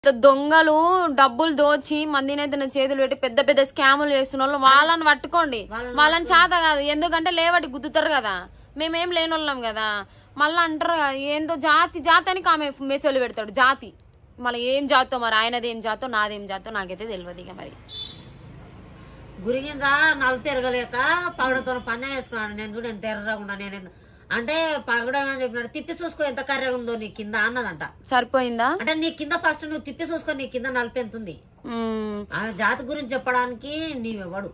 దొంగలు డబ్బులు దోచి మందిని అయితే చేతులు పెట్టి పెద్ద పెద్ద స్కాములు చేస్తున్న వాళ్ళు వాళ్ళని పట్టుకోండి వాళ్ళని చేత కాదు ఎందుకంటే లేవటి గుద్దుతారు కదా మేమేం లేని వాళ్ళం కదా మళ్ళీ అంటారు కదా ఏందో జాతి జాతి అని ఆమె మెసేజ్లు పెడతాడు జాతి మళ్ళీ ఏం జాతో మరి ఆయనది ఏం జాతో నాదేం జాతో నాకైతే తెలియదు ఇక మరి గురిగింజ నలుపు ఎరగలేక పగడతో పందెం వేసుకున్నాడు నేను చూడు ఎంత ఎర్రగా ఉన్నా నేను ఎంత- అంటే పగడం అని చెప్పినాడు తిప్పి చూసుకో ఎంత కర్రెగా ఉందో నీ కింద అన్నదంట సరిపోయిందా అంటే నీ కింద ఫస్ట్ నువ్వు తిప్పి చూసుకో నీ కింద నలుపు ఎంత ఉంది ఉమ్, ఆ జాతి గురించి చెప్పడానికి నీవెవడు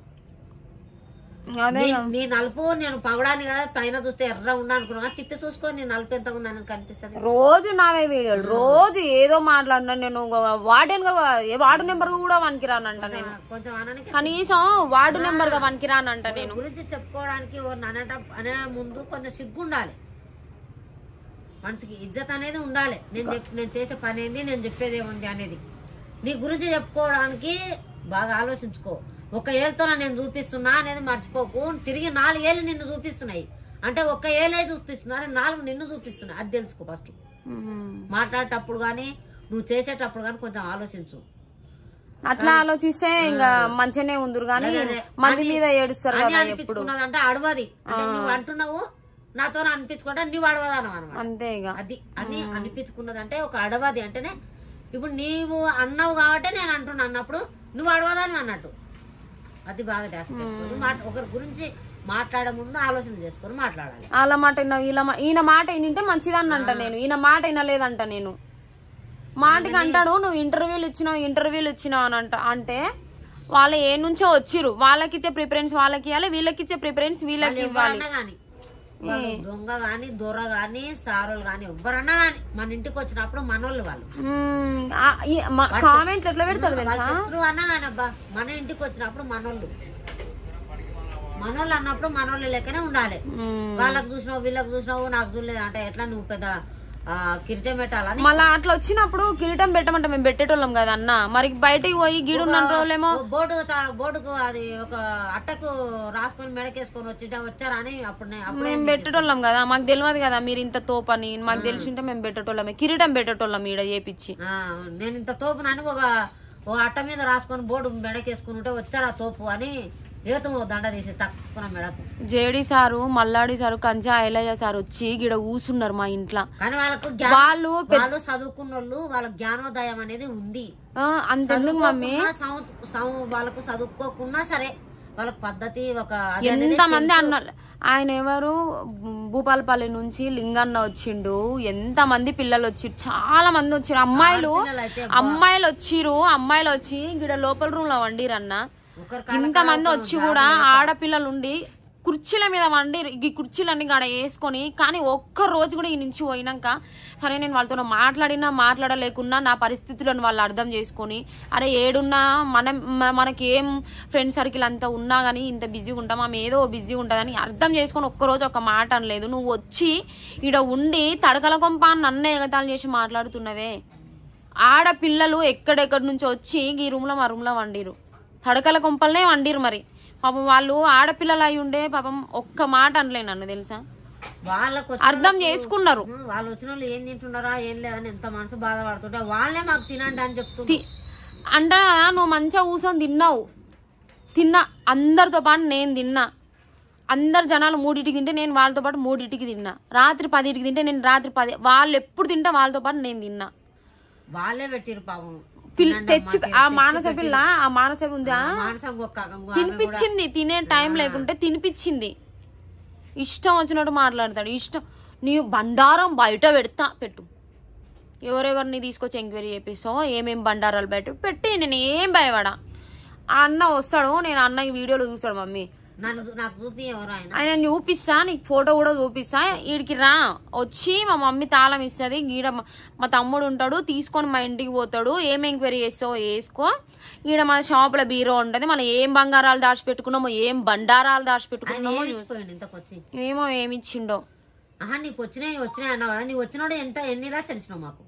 అదే నీ- నీ నలుపు నేను పగడాన్ని కదా పైన చూస్తే ఎర్ర ఉన్నా అనుకున్నా తిప్పి చూసుకో నీ నలుపు ఎంత ఉందని కనిపిస్తుంది రోజు నావే వీడియోలు రోజు ఏదో మాట్లాడినా నేను వార్డెన్ గా ఏ వార్డు నెంబర్ కూడా వనికిరానంట నేను కొంచెం అనడానికి కనీసం వార్డు నెంబర్ గా వనికిరానంట నేను గురించి చెప్పుకోవడానికి ఓ అనట అనే ముందు కొంచెం సిగ్గు ఉండాలి మనసుకి ఇజ్జత్ అనేది ఉండాలి నేను చెప్ నేను చేసే పని ఏంది నేను చెప్పేది ఏముంది అనేది నీ గురించి చెప్పుకోవడానికి బాగా ఆలోచించుకో ఒక ఏళ్ళతో నేను చూపిస్తున్నా అనేది మర్చిపోకు తిరిగి నాలుగేళ్ళు నిన్ను చూపిస్తున్నాయి అంటే ఒక్క ఏళ్ళే చూపిస్తున్నా అంటే నాలుగు నిన్ను చూపిస్తున్నాయి అది తెలుసుకో ఫస్ట్ ఉమ్. మాట్లాడేటప్పుడు కానీ నువ్వు చేసేటప్పుడు కానీ కొంచెం ఆలోచించు అట్లా ఆలోచిస్తే ఇంకా మంచిగానే ఉందరు కానీ అదే. మంది మీద ఏడుస్తారు అని కదా ఎప్పుడు అనిపించుకున్నదంటే అడవది అంటే నువ్వు అంటున్నావు నాతో అనిపించుకుంటే నువ్వు అడవదాను అనమాట అంతే ఇక అది అని అనిపించుకున్నదంటే ఒక అడవది అంటేనే ఇప్పుడు నీవు అన్నావు కాబట్టి నేను అంటున్నా అన్నప్పుడు నువ్వు అడవదాని అన్నట్టు అది బాగా దాసి పెట్టుకొని మాట ఒకరి గురించి మాట్లాడే ముందు ఆలోచన చేసుకొని మాట్లాడాలి వాళ్ళ మాట విన్నావు వీళ్ళ మా- ఈయన మాట వినింటే మంచిదాన్ని అంట నేను ఈయన మాట వినలేదంట నేను మాటకి అంటాడు నువ్వు ఇంటర్వ్యూలు ఇచ్చినావు ఇంటర్వ్యూలు ఇచ్చినావు అని అంట అంటే వాళ్ళు ఏ నుంచో వచ్చిర్రు వాళ్ళకి ఇచ్చే ప్రిఫరెన్స్ వాళ్ళకి ఇవ్వాలి వీళ్ళకి ఇచ్చే ప్రిఫరెన్స్ వీళ్ళకి ఇవ్వాలి ఎవరన్నా గాని వాళ్ళు దొంగ గాని దొర గాని సారులు గాని ఎవరన్నా గాని మన ఇంటికి వచ్చినప్పుడు మనోళ్ళు వాళ్ళు మ్మ్. ఆ, ఈ- మా- కామెంట్లు ఎట్లా పెడతారు వాళ్ళ తెలుసా శత్రువు అన్నా కానీ అబ్బా మన ఇంటికి వచ్చినప్పుడు మనోళ్ళు మనోళ్ళు అన్నప్పుడు మనోళ్ళు లెక్కనే ఉండాలి మ్మ్. వాళ్ళకి చూసినావు వీళ్ళకి చూసినావు నాకు చూడలేదు అంటే ఎట్లా నువ్వు పెద్ద ఆ, కిరీటం పెట్టాలని మళ్ళా అట్లా వచ్చినప్పుడు కిరీటం పెట్టమంటే మేము పెట్టేటోళ్ళం కదా అన్న మరి బయటికి పోయి గీడున్న రోజులేమో ఓ బోర్డు తా- బోర్డుకు అది ఒక అట్టకు రాసుకొని మెడకేసుకొని వచ్చి వచ్చారా అని అప్పుడు నే- అప్పుడే మేము పెట్టేటోళ్ళం కదా మాకు తెలియదు కదా మీరు ఇంత తోపని మాకు తెలిసింటే మేము పెట్టేటోళ్ళమే కిరీటం పెట్టేటోళ్ళం ఈడ చేపిచ్చి ఆ, నేను ఇంత తోపునని ఒక ఓ అట్ట మీద రాసుకొని బోర్డు మెడకేసుకుని ఉంటే వచ్చారా తోపు అని ఏతం ఓ దండ తీసి తక్కువ మెడకు JD sir Malladi sir Kancha Ilaiah sir వచ్చి గిడ కూసున్నారు మా ఇంట్లో కానీ వాళ్ళకు జ్ఞా- వాళ్ళు వాళ్ళు చదువుకున్న వాళ్ళు వాళ్ళ జ్ఞానోదయం అనేది ఉంది ఆ, అంతెందుకు మమ్మీ చదువుకోకున్నా సం- సం- వాళ్ళకు చదువుకోకున్నా సరే వాళ్ళకి పద్ధతి ఒక అది అనేది ఎంత మంది అన్నారు ఆయన ఎవరు భూపాలపల్లి నుంచి లింగన్న వచ్చిండు ఎంత మంది పిల్లలు వచ్చి చాలా మంది వచ్చిరు అమ్మాయిలు పిల్లలైతే అమ్మాయిలు వచ్చిరు అమ్మాయిలు వచ్చి గిడ లోపల రూమ్ లో వండిరన్న ఒకరి ఇంత మంది వచ్చి కూడా ఆడపిల్లలు ఉండి కుర్చీల మీద వండి ఈ కుర్చీలన్నీ గాడ వేసుకొని కానీ ఒక్క రోజు కూడా ఈ నుంచి పోయినాక సరే నేను వాళ్ళతో మాట్లాడినా మాట్లాడలేకున్నా నా పరిస్థితులను వాళ్ళు అర్థం చేసుకొని అరే ఏడున్నా మనం మ- మనకి ఏం ఫ్రెండ్ సర్కిల్ అంతా ఉన్నా కానీ ఇంత బిజీగా ఉంటాం ఆమె ఏదో బిజీగా ఉంటుందని అర్థం చేసుకొని ఒక్కరోజు ఒక మాట అనలేదు నువ్వు వచ్చి ఈడ ఉండి తడకల కొంప అని నన్ను ఎగతాళి చేసి మాట్లాడుతున్నవే ఆడపిల్లలు ఎక్కడెక్కడి నుంచి వచ్చి ఈ రూమ్లో మా రూమ్లో వండిరు తడకల కొంపలనే వండిరు మరి పాపం వాళ్ళు ఆడపిల్లలు అయి ఉండే పాపం ఒక్క మాట అనలే నన్ను తెలుసా వాళ్ళకు వచ్చి- అర్థం చేసుకున్నారు ఉం, వాళ్ళు వచ్చిన వాళ్ళు ఏం తింటున్నారా ఏం లేదని ఎంత మనసు బాధపడుతుంటే వాళ్ళే మాకు తినండి అని చెప్తుంది తి- అంటే కదా నువ్వు మంచిగా కూర్చొని తిన్నావు తిన్నా అందరితో పాటు నేను తిన్నా అందరు జనాలు మూడింటికి తింటే నేను వాళ్ళతో పాటు మూడింటికి తిన్నా రాత్రి పదింటికి తింటే నేను రాత్రి పది వాళ్ళు ఎప్పుడు తింటే వాళ్ళతో పాటు నేను తిన్నా వాళ్ళే పెట్టిరు పాపం పిల్ తినండి తెచ్చి అమ్మా, ఆ మానస పిల్ల ఆ మానస ఉందా మానసం ఒక్క ఆమె తినిపించింది తినే టైం లేకుంటే తినిపించింది ఇష్టం వచ్చినట్టు మాట్లాడతాడు ఇష్టం నీ బండారం బయట పెడతా పెట్టు ఎవరెవరిని తీసుకొచ్చి ఎంక్వైరీ చేపిస్తావో ఏమేం బండారాలు బయట పెట్టి నేను ఏం భయపడా ఆ అన్న వస్తాడు నేను అన్నకి వీడియోలో చూస్తాడు మమ్మీ నన్ను చూ- నాకు చూపి ఎవరు ఆయన ఆయన చూపిస్తా నీకు ఫోటో కూడా చూపిస్తా ఈడికి రా వచ్చి మా మమ్మీ తాళం ఇస్తుంది గీడ మా- మా తమ్ముడు ఉంటాడు తీసుకొని మా ఇంటికి పోతాడు ఏం ఎంక్వైరీ చేస్తావో వేసుకో ఈడ మా షాపులో బీరో ఉంటది మనం ఏం బంగారాలు దాచిపెట్టుకున్నామో ఏం బండారాలు ఆయన దాచిపెట్టుకున్నామో ఏమి ఇచ్చిపోయిండు ఇంతకొచ్చి ఏమో ఏమిచ్చిండో ఆహా నీకు వచ్చినాయి వచ్చినాయి అన్నావు కదా నీకు వచ్చినోడు ఎంత ఎన్ని రాసి తెలిసినావు మాకు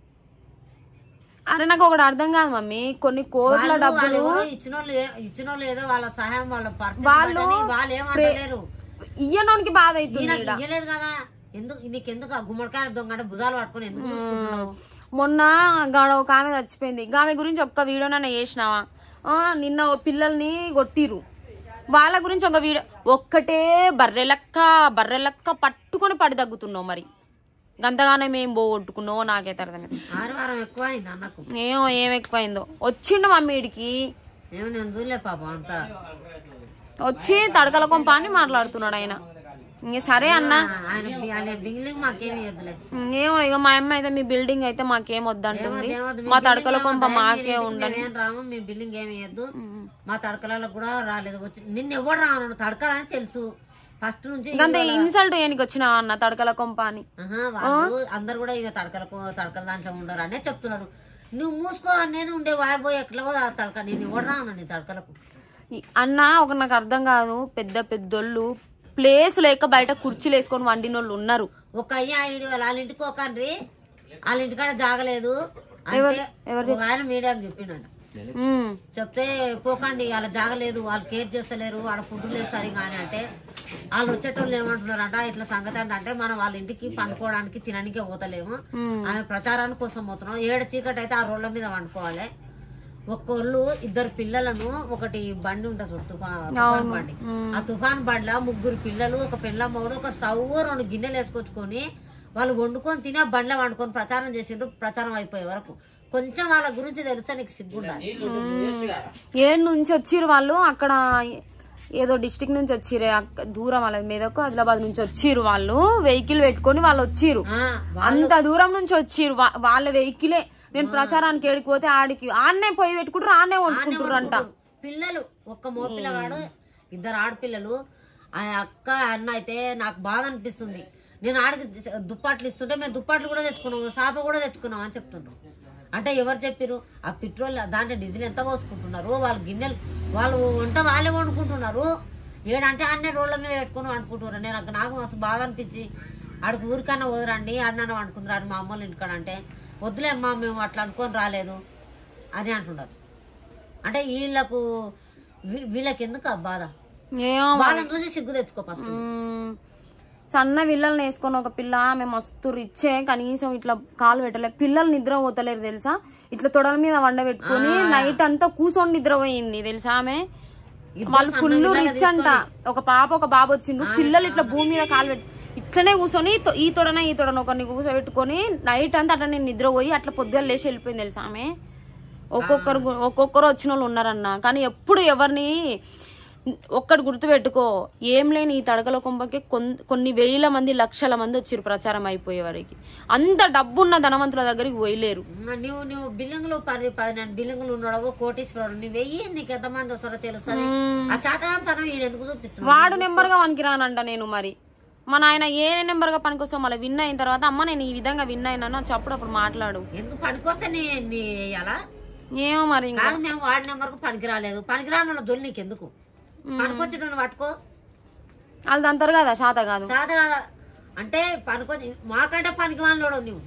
అరే నాకు ఒకటి అర్థం కాదు మమ్మీ కొన్ని కోట్ల వాళ్ళు- వాళ్ళు డబ్బులు ఎవరో ఇచ్చినోళ్ళు ఏ- ఇచ్చినోళ్ళు ఏదో వాళ్ళ సహాయం వాళ్ళ పరిస్థితి వాళ్ళు బట్టని వాళ్ళు ఏమంటలేరు ఇయ్యనోనికి బాధ అవుతుంది ఈయనకి ఇయ్యలేదు కదా ఎందుకు నీకెందుకు ఆ గుమ్మడికాయ దొంగ అంటే భుజాలు పట్టుకొని ఎందుకు చూసుకుంటున్నావు మొన్న గాడ ఒక ఆమె చచ్చిపోయింది ఆమె గురించి ఒక్క వీడియోనైనా చేసినావా ఆ, నిన్న ఓ పిల్లల్ని కొట్టిరు వాళ్ళ గురించి ఒక వీడియో ఒక్కటే బర్రెలక్క బర్రెలక్క పట్టుకొని పడి తగ్గుతున్నావు మరి గంతగానే మేము పోగొట్టుకున్నావు నాకైతే అర్థమైంది ఆరు వారం ఎక్కువ అయింది అన్నకు ఏమో ఏం ఎక్కువైందో వచ్చిండు మమ్మీడికి ఏమో నేను చూడలే పాపం అంతా వచ్చి తడకల కొంప అని మాట్లాడుతున్నాడు ఆయన ఇంక సరే అన్న ఆ, ఆయన బి- ఆయన బిగిలింగ్ మాకేమి ఇవ్వదులే ఏమో ఇక మా అమ్మ అయితే మీ బిల్డింగ్ అయితే మాకేం వద్దంటుంది ఏమొద్దు, మీ మా బిల్డింగ్ తడకల కొంప ఏమొద్దు, మాకే మీ ఇంటికి ఉండని మేమేం రాము మీ బిల్డింగ్ ఏమి ఇవ్వద్దు మా తడకలలో కూడా రాలేదు వచ్చి నిన్న ఎవడు రాను తడకలని తెలుసు ఫస్ట్ నుంచి ఇంకంత ఇన్సల్ట్ ఏనికి వచ్చినావా అన్న తడకల కొంప అని ఆహా, వాళ్ళు అందరు కూడా ఇక తడకలకు తడకల దాంట్లో ఉండరు అనే చెప్తున్నారు నువ్వు మూసుకో అనేది ఉండే వాయిపోయి ఎట్లా ఆ తడక నేను ఎవడు రాను నీ తడకలకు ఈ- అన్న ఒక నాకు అర్థం కాదు పెద్ద పెద్దోళ్ళు ప్లేస్ లేక బయట కుర్చీలు వేసుకొని వండినోళ్ళు ఉన్నారు ఒక అయ్య ఐదు వాళ్ళ ఇంటికి ఒక అండ్రి వాళ్ళ ఇంటికాడ జాగలేదు అంటే ఒక ఆయన మీడియాకి చెప్పిండట ఉమ్. చెప్తే పోకండి వాళ్ళ జాగలేదు వాళ్ళు కేర్ చేస్తలేరు వాళ్ళ ఫుడ్ లేదు సరిగా అని అంటే వాళ్ళు వచ్చేటోళ్ళు ఏమంటున్నారంట ఇట్లా సంగతి అంటే అంటే మనం వాళ్ళ ఇంటికి పండుకోవడానికి తినడానికి పోతలేము ఉమ్. ఆమె ప్రచారానికి కోసం పోతున్నాం ఏడు చీకటి అయితే ఆ రోడ్ల మీద వండుకోవాలి ఒక్కోళ్ళు ఇద్దరు పిల్లలను ఒకటి బండి ఉంటుంది చూడు తుఫాన్ తుఫాన్ బండి ఆ తుఫాన్ బండిలో ముగ్గురు పిల్లలు ఒక పిల్ల మొగుడు ఒక స్టవ్ రెండు గిన్నెలు వేసుకొచ్చుకొని వాళ్ళు వండుకొని తిని ఆ బండ్లో వండుకొని ప్రచారం చేసిండ్రు ప్రచారం అయిపోయే వరకు కొంచెం వాళ్ళ గురించి తెలిస్తే నీకు సిగ్గుండాలి ఏ నుంచి వచ్చిర్రు వాళ్ళు అక్కడ ఏదో డిస్టిక్ నుంచి వచ్చిర్రు అక్క- దూరం వాళ్ళ మీదకు ఆదిలాబాద్ నుంచి వచ్చిర్రు వాళ్ళు వెహికల్ పెట్టుకొని వాళ్ళు వచ్చిర్రు ఆ, అంత దూరం నుంచి వచ్చిర్రు వా- వాళ్ళ వెహికలే నేను ప్రచారానికి ఏడికి పోతే ఆడికి ఆడనే పోయి పెట్టుకుంటారు ఆడనే వండుకుంటారు అంట పిల్లలు ఒక్క మో పిల్లగాడు ఇద్దరు ఆడపిల్లలు ఆ అక్క అన్న అయితే నాకు బాధ అనిపిస్తుంది నేను ఆడికి దుప్పాట్లు ఇస్తుంటే మేము దుప్పాట్లు కూడా తెచ్చుకున్నాం సాప కూడా తెచ్చుకున్నాం అని చెప్తుండ్రు అంటే ఎవరు చెప్పారు ఆ పెట్రోల్ దాంట్లో డీజిల్ ఎంత పోసుకుంటున్నారు వాళ్ళు గిన్నెలు వాళ్ళు వంట వాళ్ళే వండుకుంటున్నారు ఏడంటే అన్నీ రోడ్ల మీద పెట్టుకుని వండుకుంటున్నారు నేను అక్కడ నాకు మస్తు బాధ అనిపించి ఆడికి ఊరికన్నా వదరండి అన్న వండుకుంటారు మా అమ్మోళ్ళ ఇంటికాడ అంటే వద్దులే అమ్మా మేము అట్లా అనుకొని రాలేదు అని అంటున్నారు అంటే వీళ్ళకు వీ- వీళ్ళకి ఎందుకు ఆ బాధ ఏమో వాళ్ళని చూసి సిగ్గు తెచ్చుకో ఫస్ట్ మ్మ్. సన్న పిల్లల్ని వేసుకొని ఒక పిల్ల ఆమె మస్తు రిచ్చే కనీసం ఇట్లా కాలు పెట్టలే పిల్లలు నిద్ర పోతలేరు తెలుసా ఇట్లా తొడల మీద వండ పెట్టుకొని నైట్ అంతా కూర్చొని నిద్ర పోయింది తెలుసా ఆమె వాళ్ళు ఫుల్ రిచ్ అంట ఒక పాప ఒక బాబు వచ్చిండు పిల్లలు ఇట్లా భూమి మీద కాలు పెట్టి ఇట్లనే కూర్చొని తొ- ఈ తొడన ఈ తొడన ఒకరిని కూర్చోబెట్టుకొని నైట్ అంతా అట్లా నేను నిద్ర పోయి అట్లా పొద్దున్న లేచి వెళ్ళిపోయింది తెలుసా ఆమె ఒక్కొక్కరు గు- ఒక్కొక్కరు వచ్చిన వాళ్ళు ఉన్నారన్న కానీ ఎప్పుడు ఎవరిని ఒక్కటి గుర్తుపెట్టుకో ఏం లేని ఈ తడకల కొంపకి కొన్- కొన్ని వేల మంది లక్షల మంది వచ్చారు ప్రచారం అయిపోయే వరకు అంత డబ్బున్న ధనవంతుల దగ్గరికి పోయలేరు మ, నువ్వు నువ్వు బిల్డింగ్లు పది పదిహేను బిల్డింగ్లు ఉన్నాడు కోటీశ్వరుడు నువ్వు వెయ్యి నీకు ఎంతమంది వస్తారో తెలుస్తుంది ఆ చాతగాంతనం ఈయన ఎందుకు చూపిస్తున్నావు వాడు నెంబర్ గా పనికిరానంట నేను మరి మా నాయన ఏ నెంబర్ గా పనికొస్తా మళ్ళీ విన్ అయిన తర్వాత అమ్మ నేను ఈ విధంగా విన్ అయినాను చప్పుడు అప్పుడు మాట్లాడు ఎందుకు పనికొస్తే నీ నీ వేయాలా ఏమో మరి ఇంకా కాదు మేము వాడి నెంబర్కు పనికి రాలేదు పనికి రాను దొల్లి నీకు ఎందుకు పనికొచ్చి పట్టుకో వాళ్ళు అంటారు కదా శాత కాదు సాధ కాదా అంటే పనికొచ్చి మాకంటే పనికి వాళ్ళోడు నువ్వు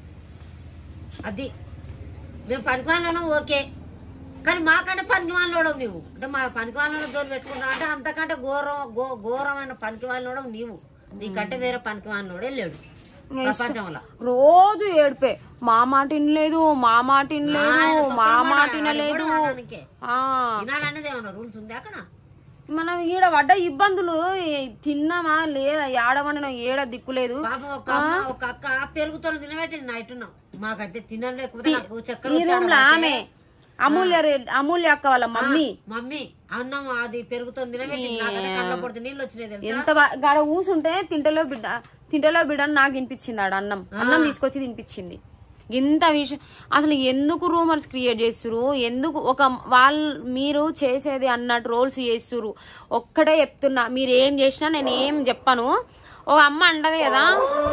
అది మేము పనికి వాళ్ళం ఓకే కానీ మాకంటే పనికి వాళ్ళోడు నువ్వు అంటే మా పనికి వాళ్ళ జోలు పెట్టుకుంటావు అంటే అంతకంటే ఘోరం ఘో ఘోరమైన పనికి వాళ్ళోడు నీవు నీకంటే వేరే పనికి వాళ్ళోడే లేడు ప్రపంచంలో రోజు ఏడిపే మా మాట వినలేదు మా మాట వినలేదు ఆయన మా తొక్కల మాట మాట వినలేదు ఆడ వినడానికే. ఆ వినాలనేది ఏమన్నా రూల్స్ ఉంది అక్కడ మనం ఈడ పడ్డ ఇబ్బందులు ఏ- తిన్నామా లేదా ఏడవడిన ఏడ దిక్కులేదు పాపం ఒక అమ్మ ఒక అక్క పెరుగుతో తినబెట్టింది నైట్ మాకైతే తినలేకపోతే నాకు చక్కెర ఈ రూమ్ లో ఆమె అమూల్య రెడ్డి అమూల్య అక్క వాళ్ళ మమ్మీ మమ్మీ అన్నం అది పెరుగుతో తినబెట్టింది నాకైతే కళ్ళ పడితే నీళ్ళు వచ్చినాయి తెలుసా ఎంత బా- గాడ కూసుంటే తింటలో బిడ్డ తింటలో బిడ్డ అని నాకు వినిపించింది ఆడ అన్నం అన్నం తీసుకొచ్చి తినిపించింది ఇంత విషయం అసలు ఎందుకు రూమర్స్ క్రియేట్ చేస్తురు ఎందుకు ఒక వాళ్ళు మీరు చేసేది అన్నట్టు రోల్స్ చేస్తురు ఒక్కటే చెప్తున్నా మీరు ఏం చేసినా నేను ఏం చెప్పను ఒక అమ్మ అంటది కదా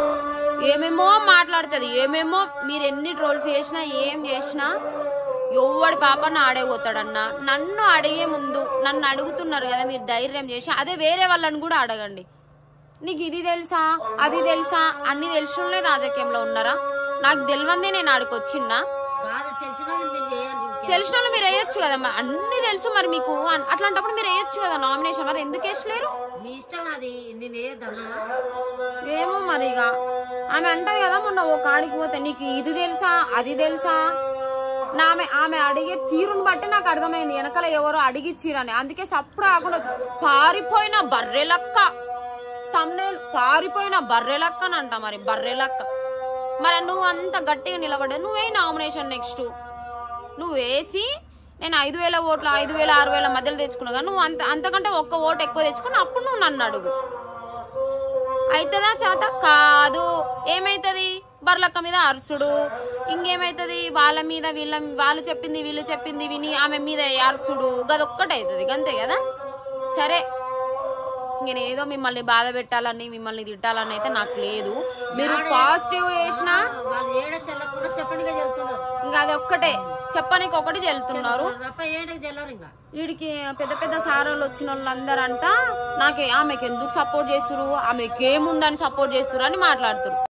ఏమేమో మాట్లాడుతుంది ఏమేమో మీరు ఎన్ని ట్రోల్స్ చేసినా ఏం చేసినా ఎవడి పాప ఆడే పోతాడన్న నన్ను అడిగే ముందు నన్ను అడుగుతున్నారు కదా మీరు ధైర్యం చేసి అదే వేరే వాళ్ళని కూడా అడగండి నీకు ఇది తెలుసా అది తెలుసా అన్ని తెలిసిన రాజకీయంలో ఉన్నారా నాకు తెలియందే నేను ఆడికి వచ్చిన్నా కాదు తెలిసిన వాళ్ళు మీరు చేయండి ఇంకే- తెలిసిన వాళ్ళు మీరు వేయొచ్చు కదా మరి అన్ని తెలుసు మరి మీకు అన్- అట్లాంటప్పుడు మీరు వేయొచ్చు కదా నామినేషన్ మరి ఎందుకు వేసలేరు మీ ఇష్టం అది నేను ఏదన్నా ఏమో మరి ఇక ఆమె అంటది కదా మొన్న ఓ కాడికి పోతే నీకు ఇది తెలుసా అది తెలుసా నా ఆమె ఆమె అడిగే తీరుని బట్టి నాకు అర్థమైంది వెనకాల ఎవరో అడిగిచ్చిరని అందుకే సప్పుడు కాకుండా వచ్చి, పారిపోయిన బర్రెలక్క తమ్నేల్ పారిపోయిన బర్రెలక్క అని అంట మరి బర్రెలక్క మరి నువ్వు అంత గట్టిగా నిలబడ్డా నువ్వే నామినేషన్ నెక్స్ట్ నువ్వు వేసి నేను ఐదు వేల ఓట్లు ఐదు వేల ఆరు వేల మధ్యలో తెచ్చుకున్నా కానీ నువ్వు అంత అంతకంటే ఒక్క ఓటు ఎక్కువ తెచ్చుకుని అప్పుడు నువ్వు నన్ను అడుగు అవుతుందా చేత కాదు ఏమైతుంది బర్లక్క మీద అరుసుడు ఇంకేమైతుంది వాళ్ళ మీద వీళ్ళ వాళ్ళు చెప్పింది వీళ్ళు చెప్పింది విని ఆమె మీద అరుసుడు గదొక్కటి అవుతుంది గంతే కదా సరే నేను ఏదో మిమ్మల్ని బాధ పెట్టాలని మిమ్మల్ని తిట్టాలని అయితే నాకు లేదు మీరు పాజిటివ్ చేసినా వాళ్ళు ఏడ చెల్లకుండా చెప్పండిగా చెల్తున్నారు ఇంకా అది ఒక్కటే చెప్పనికి ఒకటి చెల్తున్నారు తప్ప ఏడకి చెల్లరు ఇంకా వీడికి పెద్ద పెద్ద సారోళ్ళు వచ్చిన వాళ్ళందరంట నాకు ఆమెకి ఎందుకు సపోర్ట్ చేస్తురు ఆమెకి ఏముందని సపోర్ట్ చేస్తురు అని మాట్లాడుతురు